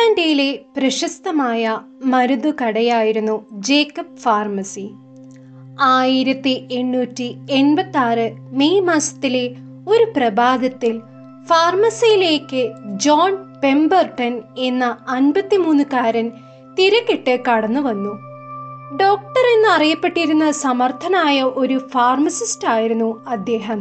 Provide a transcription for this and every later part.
അറ്റ്ലാന്റയിലെ പ്രശസ്തമായ മരുന്നുകടയായിരുന്നു Jacob pharmacy ആയിരത്തി എണ്ണൂറ്റി എൺപത്തി ആറ് മെയ് മാസത്തിലെ ഒരു പ്രഭാതത്തിൽ ഫാർമസിയിലേക്ക് ജോൺ പെമ്പർട്ടൺ എന്ന അൻപത്തിമൂന്നുകാരൻ തിരക്കിട്ട് കടന്നു വന്നു ഡോക്ടർ എന്ന് അറിയപ്പെട്ടിരുന്ന സമർത്ഥനായ ഒരു ഫാർമസിസ്റ്റ് ആയിരുന്നു അദ്ദേഹം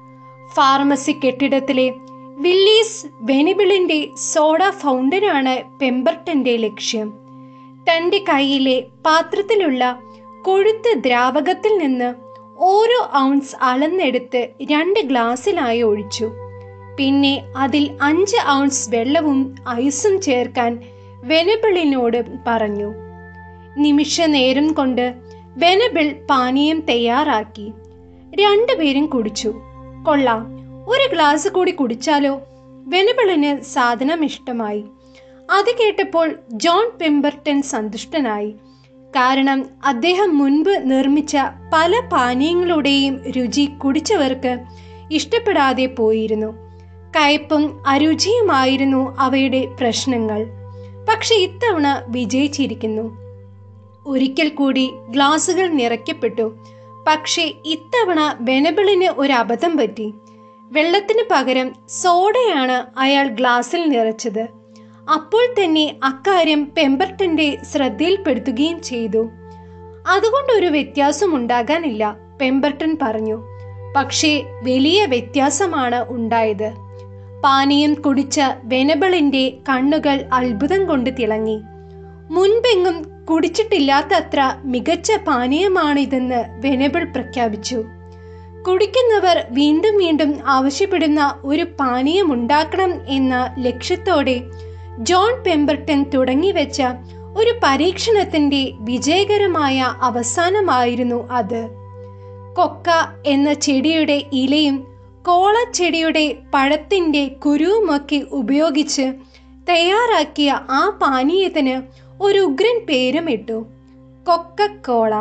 ഫാർമസി കെട്ടിടത്തിലെ വില്ലീസ് വെനിബിളിന്റെ സോഡ ഫൗണ്ടനാണ് പെമ്പർട്ടന്റെ ലക്ഷ്യം തന്റെ കയ്യിലെ പാത്രത്തിലുള്ള കൊഴുത്ത ദ്രാവകത്തിൽ നിന്ന് ഓരോ ഔൺസ് അളന്നെടുത്ത് രണ്ട് ഗ്ലാസ്സിലായി ഒഴിച്ചു പിന്നെ അതിൽ അഞ്ച് ഔൺസ് വെള്ളവും ഐസും ചേർക്കാൻ വെനബിളിനോട് പറഞ്ഞു നിമിഷ നേരം കൊണ്ട് വെനബിൾ പാനീയം തയ്യാറാക്കി രണ്ടുപേരും കുടിച്ചു കൊള്ളാം ഒരു ഗ്ലാസ് കൂടി കുടിച്ചാലോ വെനബിളിന് സാധനം ഇഷ്ടമായി അത് കേട്ടപ്പോൾ ജോൺ പെമ്പർട്ടൺ സന്തുഷ്ടനായി കാരണം അദ്ദേഹം മുൻപ് നിർമ്മിച്ച പല പാനീയങ്ങളുടെയും രുചി കുടിച്ചവർക്ക് ഇഷ്ടപ്പെടാതെ പോയിരുന്നു കയ്പും അരുചിയുമായിരുന്നു അവയുടെ പ്രശ്നങ്ങൾ പക്ഷെ ഇത്തവണ വിജയിച്ചിരിക്കുന്നു ഒരിക്കൽ കൂടി ഗ്ലാസുകൾ നിറയ്ക്കപ്പെട്ടു പക്ഷേ ഇത്തവണ വെനബിളിന് ഒരു അബദ്ധം പറ്റി വെള്ളത്തിന് പകരം സോഡയാണ് അയാൾ ഗ്ലാസ്സിൽ നിറച്ചത് അപ്പോൾ തന്നെ അക്കാര്യം പെമ്പർട്ടന്റെ ശ്രദ്ധയിൽപ്പെടുത്തുകയും ചെയ്തു അതുകൊണ്ടൊരു വ്യത്യാസം ഉണ്ടാകാനില്ല പെമ്പർട്ടൺ പറഞ്ഞു പക്ഷേ വലിയ വ്യത്യാസമാണ് ഉണ്ടായത് പാനീയം കുടിച്ച വെനബിളിന്റെ കണ്ണുകൾ അത്ഭുതം കൊണ്ട് തിളങ്ങി മുൻപെങ്ങും കുടിച്ചിട്ടില്ലാത്തത്ര മികച്ച പാനീയമാണിതെന്ന് വെനബിൾ പ്രഖ്യാപിച്ചു കുടിക്കുന്നവർ വീണ്ടും വീണ്ടും ആവശ്യപ്പെടുന്ന ഒരു പാനീയം ഉണ്ടാക്കണം എന്ന ലക്ഷ്യത്തോടെ ജോൺ പെമ്പർട്ടൺ തുടങ്ങിവെച്ച ഒരു പരീക്ഷണത്തിന്റെ വിജയകരമായ അവസാനമായിരുന്നു അത് കൊക്ക എന്ന ചെടിയുടെ ഇലയും കോള ചെടിയുടെ പഴത്തിന്റെ കുരുവുമൊക്കെ ഉപയോഗിച്ച് തയ്യാറാക്കിയ ആ പാനീയത്തിന് ഒരു ഉഗ്രൻ പേരും ഇട്ടു കൊക്കക്കോള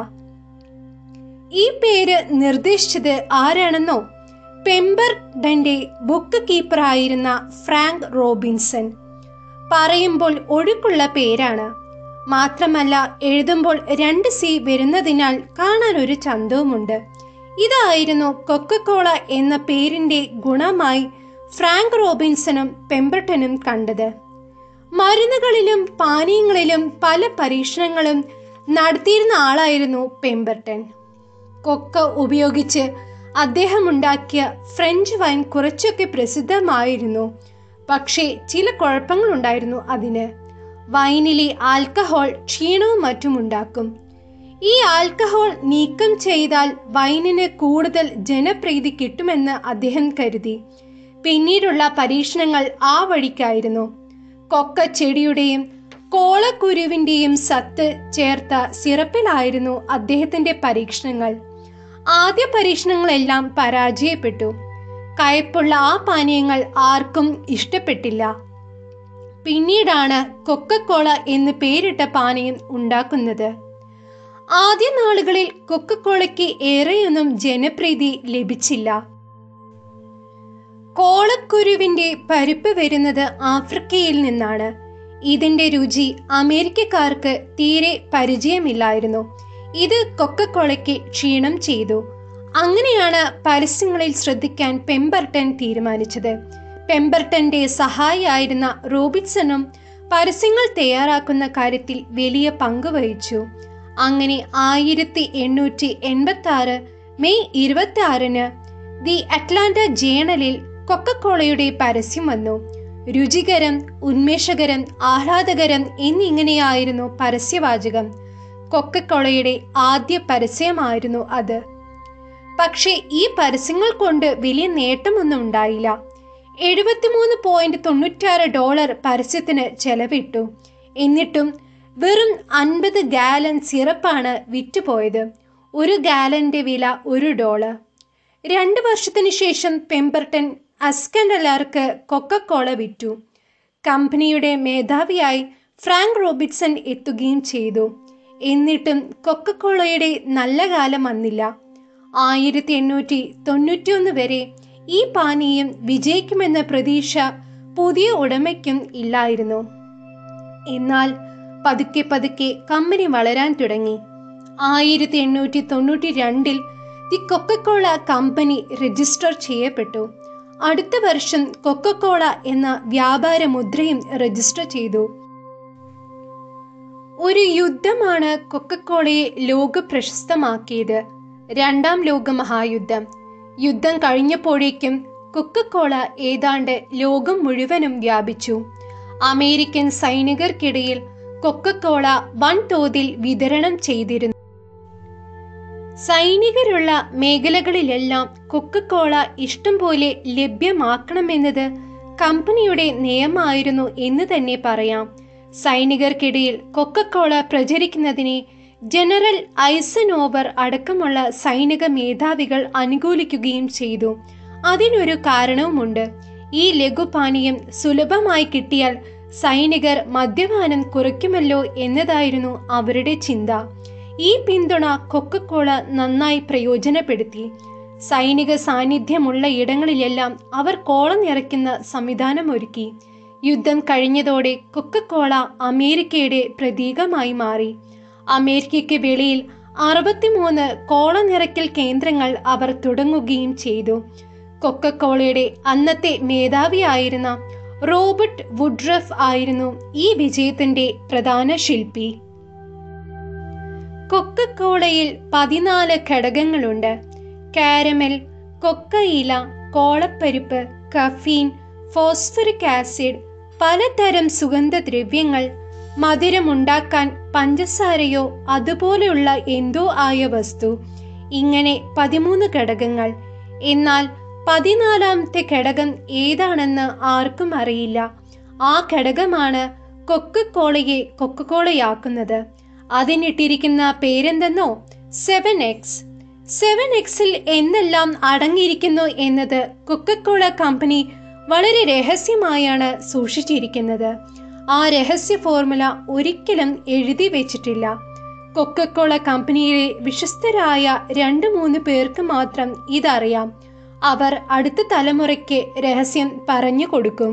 ഈ പേര് നിർദ്ദേശിച്ചത് ആരാണെന്നോ പെമ്പർഡന്റെ ബുക്ക് കീപ്പറായിരുന്ന ഫ്രാങ്ക് റോബിൻസൺ പറയുമ്പോൾ ഒഴുക്കുള്ള പേരാണ് മാത്രമല്ല എഴുതുമ്പോൾ രണ്ട് സി വരുന്നതിനാൽ കാണാൻ ഒരു ചന്തവുമുണ്ട് ഇതായിരുന്നു കൊക്കക്കോള എന്ന പേരിന്റെ ഗുണമായി ഫ്രാങ്ക് റോബിൻസണും പെമ്പർട്ടനും കണ്ടത് മരുന്നുകളിലും പാനീയങ്ങളിലും പല പരീക്ഷണങ്ങളും നടത്തിയിരുന്ന ആളായിരുന്നു പെമ്പർട്ടൻ കൊക്ക ഉപയോഗിച്ച് അദ്ദേഹം ഉണ്ടാക്കിയ ഫ്രഞ്ച് വൈൻ കുറച്ചൊക്കെ പ്രസിദ്ധമായിരുന്നു പക്ഷേ ചില കുഴപ്പങ്ങളുണ്ടായിരുന്നു അതിന് വൈനിലെ ആൽക്കഹോൾ ക്ഷീണവും മറ്റും ഉണ്ടാക്കും ഈ ആൽക്കഹോൾ നീക്കം ചെയ്താൽ വൈനിന് കൂടുതൽ ജനപ്രീതി കിട്ടുമെന്ന് അദ്ദേഹം കരുതി പിന്നീടുള്ള പരീക്ഷണങ്ങൾ ആ വഴിക്കായിരുന്നു കൊക്ക ചെടിയുടെയും കോളക്കുരുവിന്റെയും സത്ത് ചേർത്ത സിറപ്പിലായിരുന്നു അദ്ദേഹത്തിന്റെ പരീക്ഷണങ്ങൾ ആദ്യ പരീക്ഷണങ്ങളെല്ലാം പരാജയപ്പെട്ടു കയ്പുള്ള ആ പാനീയങ്ങൾ ആർക്കും ഇഷ്ടപ്പെട്ടില്ല പിന്നീടാണ് കൊക്കക്കോള എന്ന് പേരിട്ട പാനീയം ഉണ്ടാക്കുന്നത് ആദ്യ നാളുകളിൽ കൊക്കക്കോളയ്ക്ക് ഏറെയൊന്നും ജനപ്രീതി ലഭിച്ചില്ല കോളക്കുരുവിന്റെ പരിപ്പ് വരുന്നത് ആഫ്രിക്കയിൽ നിന്നാണ് ഇതിന്റെ രുചി അമേരിക്കക്കാർക്ക് തീരെ പരിചയമില്ലായിരുന്നു ഇത് കൊക്കക്കോളയ്ക്ക് ക്ഷീണം ചെയ്തു അങ്ങനെയാണ് പരസ്യങ്ങളിൽ ശ്രദ്ധിക്കാൻ പെമ്പർട്ടൻ തീരുമാനിച്ചത് പെമ്പർട്ടന്റെ സഹായിയായിരുന്ന റോബിൻസണും പരസ്യങ്ങൾ തയ്യാറാക്കുന്ന കാര്യത്തിൽ വലിയ പങ്ക് വഹിച്ചു അങ്ങനെ ആയിരത്തി എണ്ണൂറ്റി എൺപത്തി ആറ് മെയ് ഇരുപത്തി ആറിന് ദി അറ്റ്ലാന്റ ജേണലിൽ കൊക്കക്കോളയുടെ പരസ്യം വന്നു രുചികരം ഉന്മേഷകരം ആഹ്ലാദകരം എന്നിങ്ങനെയായിരുന്നു പരസ്യവാചകം കൊക്കക്കോളയുടെ ആദ്യ പരസ്യമായിരുന്നു അത് പക്ഷേ ഈ പരസ്യങ്ങൾ കൊണ്ട് വലിയ നേട്ടമൊന്നും ഉണ്ടായില്ല എഴുപത്തിമൂന്ന് പോയിന്റ് തൊണ്ണൂറ്റാറ് ഡോളർ പരസ്യത്തിന് ചെലവിട്ടു എന്നിട്ടും വെറും അൻപത് ഗാലൻ സിറപ്പാണ് വിറ്റുപോയത് ഒരു ഗാലന്റെ വില ഒരു ഡോളർ രണ്ട് വർഷത്തിന് ശേഷം പെമ്പർട്ടൺ അസ്കൻഡലാർക്ക് കൊക്കക്കോള വിറ്റു കമ്പനിയുടെ മേധാവിയായി ഫ്രാങ്ക് റോബിൻസൺ എത്തുകയും ചെയ്തു എന്നിട്ടും കൊക്കക്കോളയുടെ നല്ല കാലം വന്നില്ല ആയിരത്തി എണ്ണൂറ്റി തൊണ്ണൂറ്റിയൊന്ന് വരെ ഈ പാനീയം വിജയിക്കുമെന്ന പ്രതീക്ഷ പുതിയ ഉടമയ്ക്കും ഇല്ലായിരുന്നു എന്നാൽ പതുക്കെ പതുക്കെ കമ്പനി വളരാൻ തുടങ്ങി ആയിരത്തി എണ്ണൂറ്റി തൊണ്ണൂറ്റി രണ്ടിൽ ദി കൊക്കക്കോള കമ്പനി രജിസ്റ്റർ ചെയ്യപ്പെട്ടു അടുത്ത വർഷം കൊക്കക്കോള എന്ന വ്യാപാര മുദ്രയും രജിസ്റ്റർ ചെയ്തു ഒരു യുദ്ധമാണ് കൊക്കക്കോളയെ ലോക പ്രശസ്തമാക്കിയത് രണ്ടാം ലോക മഹായുദ്ധം യുദ്ധം കഴിഞ്ഞപ്പോഴേക്കും കൊക്കക്കോള ഏതാണ്ട് ലോകം മുഴുവനും വ്യാപിച്ചു അമേരിക്കൻ സൈനികർക്കിടയിൽ കൊക്കക്കോള വൻതോതിൽ വിതരണം ചെയ്തിരുന്നു സൈനികരുള്ള മേഖലകളിലെല്ലാം കൊക്കക്കോള ഇഷ്ടം പോലെ ലഭ്യമാക്കണമെന്നത് കമ്പനിയുടെ നിയമമായിരുന്നു എന്ന് തന്നെ പറയാം സൈനികർക്കിടയിൽ കൊക്കക്കോള പ്രചരിക്കുന്നതിനെ ജനറൽ ഐസനോവർ അടക്കമുള്ള സൈനിക മേധാവികൾ അനുകൂലിക്കുകയും ചെയ്തു അതിനൊരു കാരണവുമുണ്ട് ഈ ലഘുപാനീയം സുലഭമായി കിട്ടിയാൽ സൈനികർ മദ്യപാനം കുറയ്ക്കുമല്ലോ എന്നതായിരുന്നു അവരുടെ ചിന്ത ഈ പിന്തുണ കൊക്കക്കോള നന്നായി പ്രയോജനപ്പെടുത്തി സൈനിക സാന്നിധ്യമുള്ള ഇടങ്ങളിലെല്ലാം അവർ കോള നിറയ്ക്കുന്ന സംവിധാനമൊരുക്കി യുദ്ധം കഴിഞ്ഞതോടെ കൊക്കക്കോള അമേരിക്കയുടെ പ്രതീകമായി മാറി അമേരിക്കയ്ക്ക് വെളിയിൽ അറുപത്തിമൂന്ന് കോള നിറയ്ക്കൽ കേന്ദ്രങ്ങൾ അവർ തുടങ്ങുകയും ചെയ്തു കൊക്കക്കോളയുടെ അന്നത്തെ മേധാവിയായിരുന്ന റോബർട്ട് വുഡ്രഫ് ആയിരുന്നു ഈ വിജയത്തിന്റെ പ്രധാന ശില്പി കൊക്കക്കോളയിൽ പതിനാല് ഘടകങ്ങളുണ്ട് കാരമൽ കൊക്കയില കോളപ്പരിപ്പ് കഫീൻ ഫോസ്ഫറിക് ആസിഡ് പലതരം സുഗന്ധദ്രവ്യങ്ങൾ മധുരമുണ്ടാക്കാൻ പഞ്ചസാരയോ അതുപോലെയുള്ള എന്തോ ആയ വസ്തു ഇങ്ങനെ പതിമൂന്ന് ഘടകങ്ങൾ എന്നാൽ പതിനാലാമത്തെ ഘടകം ഏതാണെന്ന് ആർക്കും അറിയില്ല ആ ഘടകമാണ് കൊക്കക്കോളയെ കൊക്കക്കോളയാക്കുന്നത് അതിനിട്ടിരിക്കുന്ന പേരെന്തെന്നോ സെവൻ എക്സ് സെവൻ എക്സിൽ എന്നെല്ലാം അടങ്ങിയിരിക്കുന്നു എന്നത് കൊക്കക്കോള കമ്പനി വളരെ രഹസ്യമായാണ് സൂക്ഷിച്ചിരിക്കുന്നത് ആ രഹസ്യ ഫോർമുല ഒരിക്കലും എഴുതി വെച്ചിട്ടില്ല കൊക്കക്കോള കമ്പനിയിലെ വിശ്വസ്തരായ രണ്ട് മൂന്ന് പേർക്ക് മാത്രം ഇതറിയാം അവർ അടുത്ത തലമുറയ്ക്ക് രഹസ്യം പറഞ്ഞു കൊടുക്കും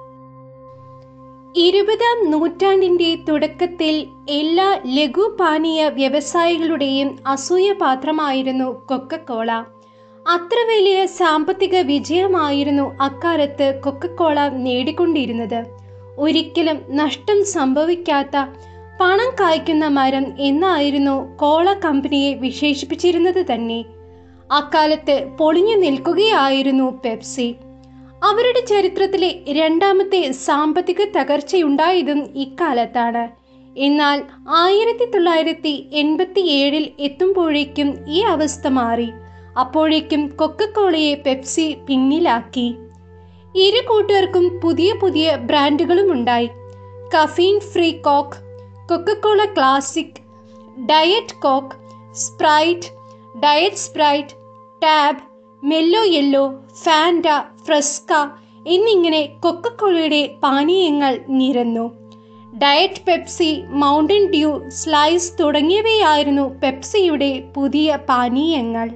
ഇരുപതാം നൂറ്റാണ്ടിന്റെ തുടക്കത്തിൽ എല്ലാ ലഘുപാനീയ വ്യവസായികളുടെയും അസൂയ പാത്രമായിരുന്നു കൊക്കക്കോള അത്ര വലിയ സാമ്പത്തിക വിജയമായിരുന്നു അക്കാലത്ത് കൊക്കക്കോള നേടിക്കൊണ്ടിരുന്നത് ഒരിക്കലും നഷ്ടം സംഭവിക്കാത്ത പണം കായ്ക്കുന്ന മരം എന്നായിരുന്നു കോള കമ്പനിയെ വിശേഷിപ്പിച്ചിരുന്നത് തന്നെ അക്കാലത്ത് പൊളിഞ്ഞു നിൽക്കുകയായിരുന്നു പെപ്സി അവരുടെ ചരിത്രത്തിലെ രണ്ടാമത്തെ സാമ്പത്തിക തകർച്ചയുണ്ടായതും ഇക്കാലത്താണ് എന്നാൽ ആയിരത്തി തൊള്ളായിരത്തി എൺപത്തി ഏഴിൽ എത്തുമ്പോഴേക്കും ഈ അവസ്ഥ മാറി അപ്പോഴേക്കും കൊക്കക്കോളയെ പെപ്സി പിന്നിലാക്കി ഇരു കൂട്ടുകാർക്കും പുതിയ പുതിയ ബ്രാൻഡുകളും ഉണ്ടായി caffeine free Coke Coca Cola classic diet Coke Sprite diet Sprite Tab Mello Yello Fanta Fresca എന്നിങ്ങനെ കൊക്കക്കോളയുടെ പാനീയങ്ങൾ നിരന്നു diet Pepsi Mountain Dew Slice തുടങ്ങിയവയായിരുന്നു പെപ്സിയുടെ പുതിയ പാനീയങ്ങൾ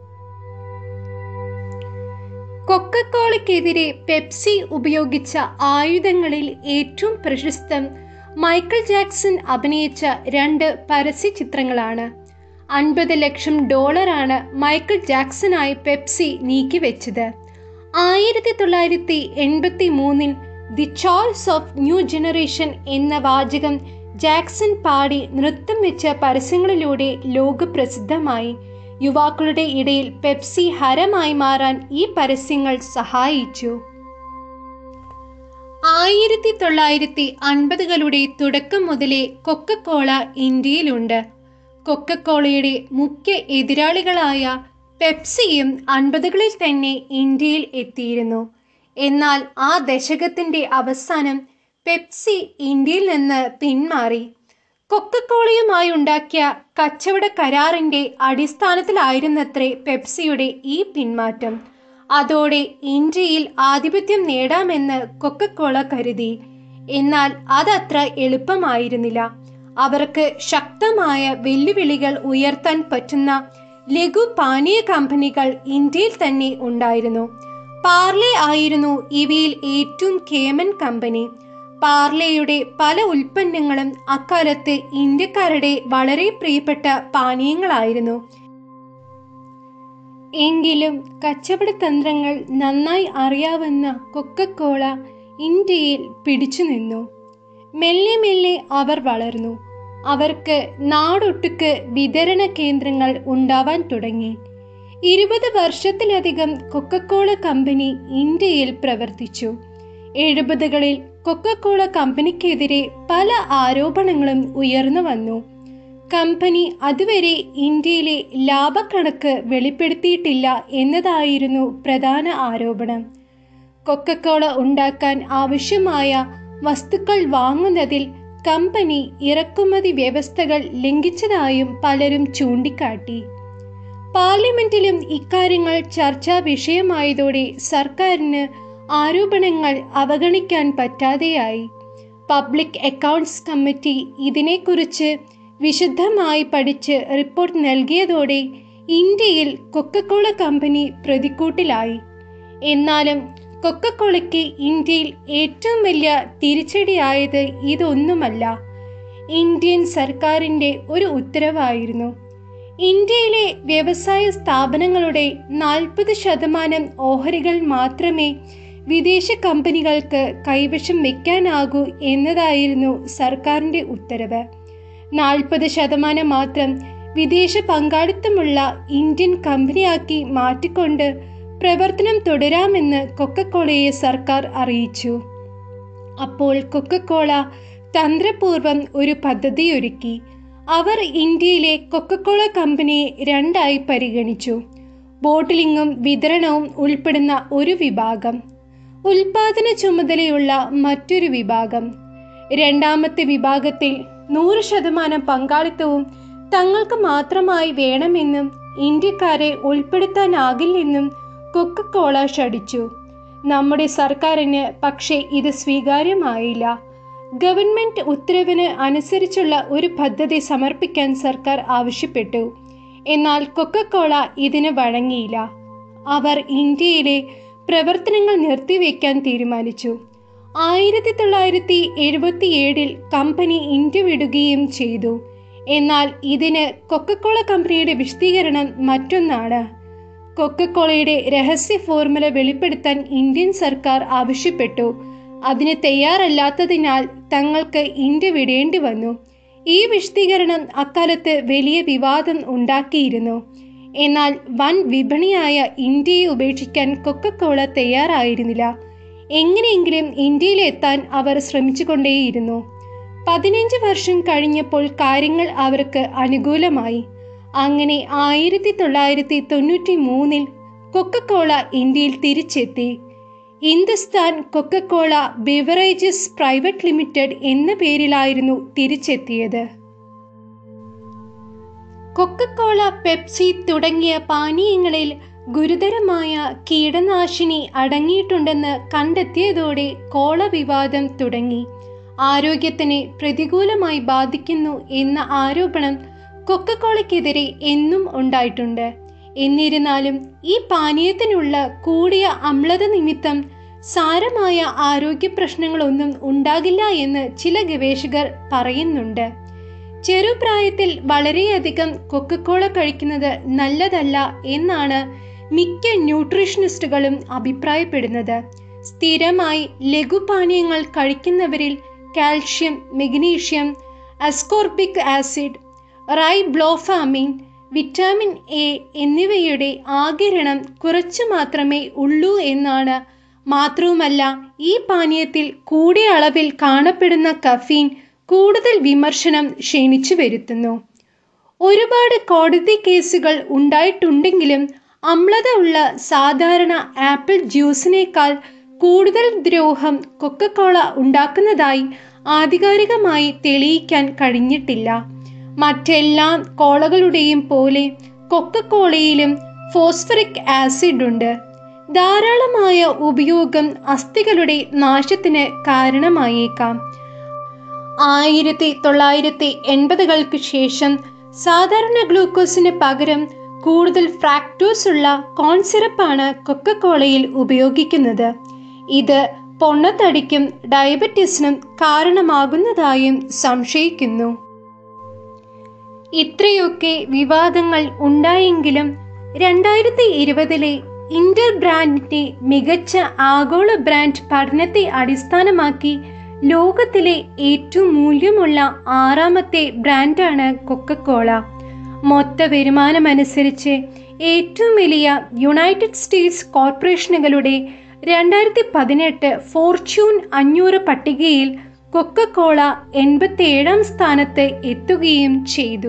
കൊക്കക്കോളയ്ക്കെതിരെ പെപ്സി ഉപയോഗിച്ച ആയുധങ്ങളിൽ ഏറ്റവും പ്രശസ്തം മൈക്കിൾ ജാക്സൺ അഭിനയിച്ച രണ്ട് പരസ്യ ചിത്രങ്ങളാണ് അൻപത് ലക്ഷം ഡോളറാണ് മൈക്കിൾ ജാക്സനായി പെപ്സി നീക്കിവെച്ചത് ആയിരത്തി തൊള്ളായിരത്തി എൺപത്തി മൂന്നിൽ the choice of new generation എന്ന വാചകം ജാക്സൺ പാടി നൃത്തം വെച്ച പരസ്യങ്ങളിലൂടെ ലോകപ്രസിദ്ധമായി യുവാക്കളുടെ ഇടയിൽ പെപ്സി ഹരമായി മാറാൻ ഈ പരസ്യങ്ങൾ സഹായിച്ചു ആയിരത്തി തൊള്ളായിരത്തി അൻപതുകളുടെ തുടക്കം മുതലേ കൊക്കക്കോള ഇന്ത്യയിലുണ്ട് കൊക്കക്കോളയുടെ മുഖ്യ എതിരാളികളായ പെപ്സിയും അൻപതുകളിൽ തന്നെ ഇന്ത്യയിൽ എത്തിയിരുന്നു എന്നാൽ ആ ദശകത്തിന്റെ അവസാനം പെപ്സി ഇന്ത്യയിൽ നിന്ന് പിന്മാറി കൊക്കക്കോളയുമായി ഉണ്ടാക്കിയ കച്ചവട കരാറിന്റെ അടിസ്ഥാനത്തിലായിരുന്നത്രേ പെപ്സിയുടെ ഈ പിന്മാറ്റം അതോടെ ഇന്ത്യയിൽ ആധിപത്യം നേടാമെന്ന് കൊക്കക്കോള കരുതി എന്നാൽ അതത്ര എളുപ്പമായിരുന്നില്ല അവർക്ക് ശക്തമായ വെല്ലുവിളികൾ ഉയർത്താൻ പറ്റുന്ന ലഘു പാനീയ കമ്പനികൾ ഇന്ത്യയിൽ തന്നെ ഉണ്ടായിരുന്നു പാർലെ ആയിരുന്നു ഇവയിൽ ഏറ്റവും കേമൻ കമ്പനി പാർലെയുടെ പല ഉൽപ്പന്നങ്ങളും അക്കാലത്ത് ഇന്ത്യക്കാരുടെ വളരെ പ്രിയപ്പെട്ട പാനീയങ്ങളായിരുന്നു എങ്കിലും കച്ചവട തന്ത്രങ്ങൾ നന്നായി അറിയാവുന്ന കൊക്കക്കോള ഇന്ത്യയിൽ പിടിച്ചു നിന്നു മെല്ലെ മെല്ലെ അവർ വളർന്നു അവർക്ക് നാടൊട്ടുക്ക് വിതരണ കേന്ദ്രങ്ങൾ ഉണ്ടാവാൻ തുടങ്ങി ഇരുപത് വർഷത്തിലധികം കൊക്കക്കോള കമ്പനി ഇന്ത്യയിൽ പ്രവർത്തിച്ചു എഴുപതുകളിൽ കൊക്കക്കോള കമ്പനിക്കെതിരെ പല ആരോപണങ്ങളും ഉയർന്നു വന്നു കമ്പനി അതുവരെ ഇന്ത്യയിലെ ലാഭക്കണക്ക് വെളിപ്പെടുത്തിയിട്ടില്ല എന്നതായിരുന്നു പ്രധാന ആരോപണം കൊക്കക്കോള ഉണ്ടാക്കാൻ ആവശ്യമായ വസ്തുക്കൾ വാങ്ങുന്നതിൽ കമ്പനി ഇറക്കുമതി വ്യവസ്ഥകൾ ലംഘിച്ചതായും പലരും ചൂണ്ടിക്കാട്ടി പാർലമെന്റിലും ഇക്കാര്യങ്ങൾ ചർച്ചാ വിഷയമായതോടെ സർക്കാരിന് ആരോപണങ്ങൾ അവഗണിക്കാൻ പറ്റാതെയായി പബ്ലിക് അക്കൗണ്ട്സ് കമ്മിറ്റി ഇതിനെക്കുറിച്ച് വിശദമായി പഠിച്ച് റിപ്പോർട്ട് നൽകിയതോടെ ഇന്ത്യയിൽ കൊക്കക്കോള കമ്പനി പ്രതിക്കൂട്ടിലായി എന്നാലും കൊക്കക്കോളയ്ക്ക് ഇന്ത്യയിൽ ഏറ്റവും വലിയ തിരിച്ചടിയായത് ഇതൊന്നുമല്ല ഇന്ത്യൻ സർക്കാരിൻ്റെ ഒരു ഉത്തരവായിരുന്നു ഇന്ത്യയിലെ വ്യവസായ സ്ഥാപനങ്ങളുടെ നാൽപ്പത് ശതമാനം ഓഹരികൾ മാത്രമേ വിദേശ കമ്പനികൾക്ക് കൈവശം വെക്കാനാകൂ എന്നതായിരുന്നു സർക്കാരിൻ്റെ ഉത്തരവ് നാൽപ്പത് ശതമാനം മാത്രം വിദേശ പങ്കാളിത്തമുള്ള ഇന്ത്യൻ കമ്പനിയാക്കി മാറ്റിക്കൊണ്ട് പ്രവർത്തനം തുടരാമെന്ന് കൊക്കക്കോളയെ സർക്കാർ അറിയിച്ചു അപ്പോൾ കൊക്കക്കോള തന്ത്രപൂർവം ഒരു പദ്ധതിയൊരുക്കി അവർ ഇന്ത്യയിലെ കൊക്കക്കോള കമ്പനിയെ രണ്ടായി പരിഗണിച്ചു ബോട്ടിലിങ്ങും വിതരണവും ഉൾപ്പെടുന്ന ഒരു വിഭാഗം ഉൽപാദന ചുമതലയുള്ള മറ്റൊരു വിഭാഗം രണ്ടാമത്തെ വിഭാഗത്തിൽ നൂറ് ശതമാനം പങ്കാളിത്തവും തങ്ങൾക്ക് മാത്രമായി വേണമെന്നും ഇന്ത്യക്കാരെ ഉൾപ്പെടുത്താനാകില്ലെന്നും കൊക്കക്കോള ശടിച്ചു നമ്മുടെ സർക്കാരിന് പക്ഷേ ഇത് സ്വീകാര്യമായില്ല ഗവൺമെന്റ് ഉത്തരവിന് അനുസരിച്ചുള്ള ഒരു പദ്ധതി സമർപ്പിക്കാൻ സർക്കാർ ആവശ്യപ്പെട്ടു എന്നാൽ കൊക്കക്കോള ഇതിന് വഴങ്ങിയില്ല അവർ ഇന്ത്യയിലെ പ്രവർത്തനങ്ങൾ നിർത്തിവെക്കാൻ തീരുമാനിച്ചു ആയിരത്തി തൊള്ളായിരത്തി എഴുപത്തിയേഴിൽ കമ്പനി ഇന്ത്യ വിടുകയും ചെയ്തു എന്നാൽ ഇതിന് കൊക്കക്കോള കമ്പനിയുടെ വിശദീകരണം മറ്റൊന്നാണ് കൊക്കക്കോളയുടെ രഹസ്യ ഫോർമുല വെളിപ്പെടുത്താൻ ഇന്ത്യൻ സർക്കാർ ആവശ്യപ്പെട്ടു അതിന് തയ്യാറല്ലാത്തതിനാൽ തങ്ങൾക്ക് ഇന്ത്യ വിടേണ്ടി വന്നു ഈ വിശദീകരണം അക്കാലത്ത് വലിയ വിവാദം ഉണ്ടാക്കിയിരുന്നു എന്നാൽ വൻ വിപണിയായ ഇന്ത്യയെ ഉപേക്ഷിക്കാൻ കൊക്കക്കോള തയ്യാറായിരുന്നില്ല എങ്ങനെയെങ്കിലും ഇന്ത്യയിലെത്താൻ അവർ ശ്രമിച്ചുകൊണ്ടേയിരുന്നു പതിനഞ്ച് വർഷം കഴിഞ്ഞപ്പോൾ കാര്യങ്ങൾ അവർക്ക് അനുകൂലമായി അങ്ങനെ ആയിരത്തി തൊള്ളായിരത്തി തൊണ്ണൂറ്റി മൂന്നിൽ കൊക്കക്കോള ഇന്ത്യയിൽ തിരിച്ചെത്തി Hindustan Coca Cola beverages private limited എന്ന പേരിലായിരുന്നു തിരിച്ചെത്തിയത് കൊക്കക്കോള പെപ്സി തുടങ്ങിയ പാനീയങ്ങളിൽ ഗുരുതരമായ കീടനാശിനി അടങ്ങിയിട്ടുണ്ടെന്ന് കണ്ടെത്തിയതോടെ കോള വിവാദം തുടങ്ങി ആരോഗ്യത്തിനെ പ്രതികൂലമായി ബാധിക്കുന്നു എന്ന ആരോപണം കൊക്കക്കോളയ്ക്കെതിരെ എന്നും ഉണ്ടായിട്ടുണ്ട് എന്നിരുന്നാലും ഈ പാനീയത്തിനുള്ള കൂടിയ അമ്ലത നിമിത്തം സാരമായ ആരോഗ്യ പ്രശ്നങ്ങളൊന്നും ഉണ്ടാകില്ല എന്ന് ചില ഗവേഷകർ പറയുന്നുണ്ട് ചെറുപ്രായത്തിൽ വളരെയധികം കൊക്കക്കോള കഴിക്കുന്നത് നല്ലതല്ല എന്നാണ് മിക്ക ന്യൂട്രീഷനിസ്റ്റുകളും അഭിപ്രായപ്പെടുന്നത് സ്ഥിരമായി ലഘുപാനീയങ്ങൾ കഴിക്കുന്നവരിൽ calcium magnesium ascorbic acid riboflavin vitamin A എന്നിവയുടെ ആകിരണം കുറച്ചു മാത്രമേ ഉള്ളൂ എന്നാണ് മാത്രവുമല്ല ഈ പാനീയത്തിൽ കൂടിയ അളവിൽ കാണപ്പെടുന്ന കഫീൻ കൂടുതൽ വിമർശനം ക്ഷണിച്ചു വരുത്തുന്നു ഒരുപാട് കോടതി കേസുകൾ ഉണ്ടായിട്ടുണ്ടെങ്കിലും അമ്ലത ഉള്ള സാധാരണ ആപ്പിൾ ജ്യൂസിനേക്കാൾ കൂടുതൽ ദ്രോഹം കൊക്കക്കോള ഉണ്ടാക്കുന്നതായി ആധികാരികമായി തെളിയിക്കാൻ കഴിഞ്ഞിട്ടില്ല മറ്റെല്ലാ കോളകളുടെയും പോലെ കൊക്കക്കോളയിലും ഫോസ്ഫറിക് ആസിഡ് ഉണ്ട് ധാരാളമായ ഉപയോഗം അസ്ഥികളുടെ നാശത്തിന് കാരണമായേക്കാം ആയിരത്തി തൊള്ളായിരത്തി എൺപതുകൾക്ക് ശേഷം സാധാരണ ഗ്ലൂക്കോസിന് പകരം കൂടുതൽ ഫ്രാക്ടോസ് ഉള്ള കോൺ സിറപ്പാണ് കൊക്കക്കോളയിൽ ഉപയോഗിക്കുന്നത് ഇത് പൊണ്ണത്തടിക്കും ഡയബറ്റീസിനും കാരണമാകുന്നതായും സംശയിക്കുന്നു ഇത്രയൊക്കെ വിവാദങ്ങൾ ഉണ്ടായെങ്കിലും രണ്ടായിരത്തി ഇരുപതിലെ ഇന്റർ ബ്രാൻഡിന്റെ മികച്ച ആഗോള ബ്രാൻഡ് പഠനത്തെ അടിസ്ഥാനമാക്കി ലോകത്തിലെ ഏറ്റവും മൂല്യമുള്ള ആറാമത്തെ ബ്രാൻഡാണ് കൊക്കക്കോള മൊത്ത വരുമാനമനുസരിച്ച് ഏറ്റവും വലിയ യുണൈറ്റഡ് സ്റ്റേറ്റ്സ് കോർപ്പറേഷനുകളുടെ രണ്ടായിരത്തി പതിനെട്ട് ഫോർച്യൂൺ അഞ്ഞൂറ് പട്ടികയിൽ കൊക്കക്കോള എൺപത്തിയേഴാം സ്ഥാനത്ത് എത്തുകയും ചെയ്തു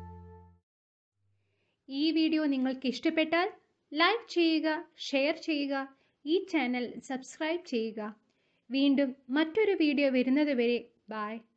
ഈ വീഡിയോ നിങ്ങൾക്ക് ഇഷ്ടപ്പെട്ടാൽ ലൈക്ക് ചെയ്യുക ഷെയർ ചെയ്യുക ഈ ചാനൽ സബ്സ്ക്രൈബ് ചെയ്യുക വീണ്ടും മറ്റൊരു വീഡിയോ വരുന്നത് വരെ ബായ്